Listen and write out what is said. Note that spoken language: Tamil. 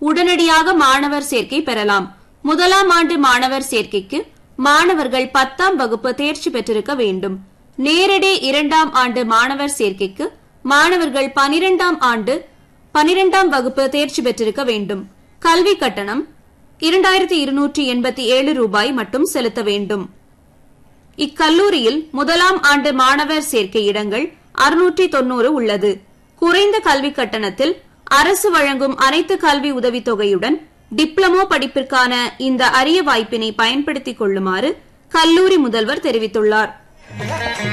உடனடியாக மாணவர் சேர்க்கை பெறலாம் முதலாம் ஆண்டு மாணவர் சேர்க்கைக்கு மாணவர்கள் பத்தாம் வகுப்பு தேர்ச்சி பெற்றிருக்க வேண்டும் நேரடி இரண்டாம் ஆண்டு மாணவர் சேர்க்கைக்கு மாணவர்கள் பனிரெண்டாம் ஆண்டு பனிரெண்டாம் வகுப்பு தேர்ச்சி பெற்றிருக்க வேண்டும் கல்வி கட்டணம் இரண்டாயிரத்தி இருநூற்றி எண்பத்தி ஏழு ரூபாய் மட்டும் செலுத்த வேண்டும் இக்கல்லூரியில் முதலாம் ஆண்டு மாணவர் சேர்க்கை இடங்கள் அறுநூற்றி தொன்னூறு உள்ளது குறைந்த கல்வி கட்டணத்தில் அரசு வழங்கும் அனைத்து கல்வி உதவித்தொகையுடன் டிப்ளமோ படிப்பிற்கான இந்த அரிய வாய்ப்பினை பயன்படுத்திக் கொள்ளுமாறு கல்லூரி முதல்வர் தெரிவித்துள்ளார்